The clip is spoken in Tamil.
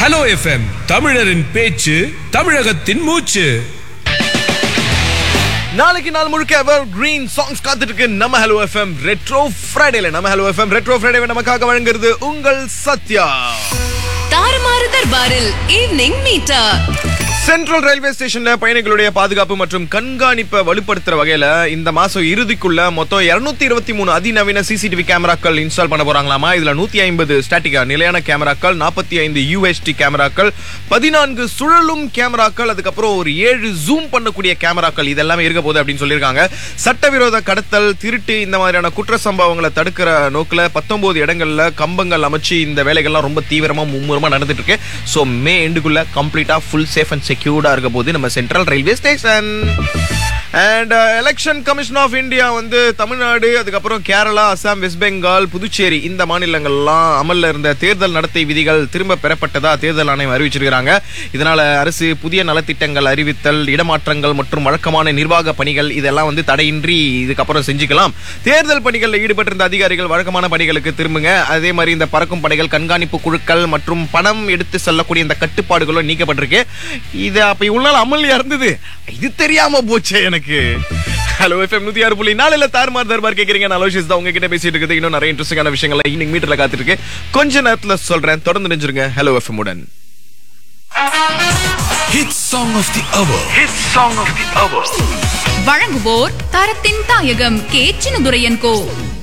ஹலோ எஃப்எம் தமிழரின் பேச்சு தமிழகத்தின் மூச்சு நாளைக்கு நாள் முழுக்க எவர் கிரீன் சாங்ஸ் காத்துட்டு இருக்கு நம்ம ஹலோ எஃப்எம் ரெட்ரோ ஃப்ரைடேல நம்ம ஹலோ எஃப்எம் ரெட்ரோ ஃப்ரைடே நமக்காக வழங்குறது உங்கள் சத்யா தாறுமாறு தர்பாரில் ஈவினிங் மீட்டா சென்ட்ரல் ரயில்வே ஸ்டேஷன்ல பயணிகளுடைய பாதுகாப்பு மற்றும் கண்காணிப்பை வலுப்படுத்துற வகையில இந்த மாசம் இறுதிக்குள்ள மொத்தம் 223 இருபத்தி மூணு அதிநவீன சிசிடிவி கேமராக்கள் இன்ஸ்டால் பண்ண போறாங்களாமா இதுல நூத்தி ஐம்பது ஸ்டாட்டிகா நிலையான கேமராக்கள் நாற்பத்தி ஐந்து யூஎஸ்டி கேமராக்கள் பதினான்கு சுழலும் கேமராக்கள் அதுக்கப்புறம் ஒரு ஏழு ஜூம் பண்ணக்கூடிய கேமராக்கள் இதெல்லாமே இருக்க போகுது அப்படின்னு சொல்லியிருக்காங்க சட்டவிரோத கடத்தல் திருட்டு இந்த மாதிரியான குற்ற சம்பவங்களை தடுக்கிற நோக்கில் பத்தொன்பது இடங்கள்ல கம்பங்கள் அமைச்சு இந்த வேலைகள்லாம் ரொம்ப தீவிரமா மும்முரமா நடந்துட்டு இருக்கு ஸோ மே எண்டுக்குள்ள கம்ப்ளீட்டா ஃபுல் சேஃப் அண்ட் செக்யூர்டா இருக்க போது நம்ம central railway station and election commission of India வந்து தமிழ்நாடு அதுக்கப்புறம் கேரளா அசாம் வெஸ்ட் பெங்கால் புதுச்சேரி இந்த மாநிலங்கள்லாம் அமல்ல இருந்த தேர்தல் நடத்தை விதிகள் திரும்ப பெறப்பட்டதா தேர்தல் ஆணையம் அறிவிச்சிருக்கிறாங்க இதனால அரசு புதிய நலத்திட்டங்கள் அறிவித்தல் இடமாற்றங்கள் மற்றும் வழக்கமான நிர்வாக பணிகள் இதெல்லாம் வந்து தடையின்றி இதுக்கப்புறம் செஞ்சுக்கலாம் தேர்தல் பணிகளில் ஈடுபட்டிருந்த அதிகாரிகள் வழக்கமான பணிகளுக்கு திரும்புங்க அதே மாதிரி இந்த பறக்கும் படைகள் கண்காணிப்பு குழுக்கள் மற்றும் பணம் எடுத்து செல்லக்கூடிய இந்த கட்டுப்பாடுகளும் நீக்கப்பட்டிருக்கு இது அப்ப இவ்வளவு நாள் அமல்யா இருந்தது இது தெரியாம போச்சே எனக்கு ஹலோ எஃப்எம் நூத்தி ஆறு புள்ளி நாலுல தார்மார் தர்பார் கேக்குறீங்க நான் அலோஷிஸ் தான் உங்ககிட்ட பேசிட்டு இருக்குது இன்னும் நிறைய இன்ட்ரெஸ்டிங்கான விஷயங்களை இன்னைக்கு மீட்டர்ல காத்துட்டு இருக்கு கொஞ்ச நேரத்துல சொல்றேன் தொடர்ந்து நினைச்சிருங்க ஹலோ எஃப்எம் உடன் hit song of the hour வழங்குவோர் தரத்தின் தாயகம் கே சின்னதுரையன் கோ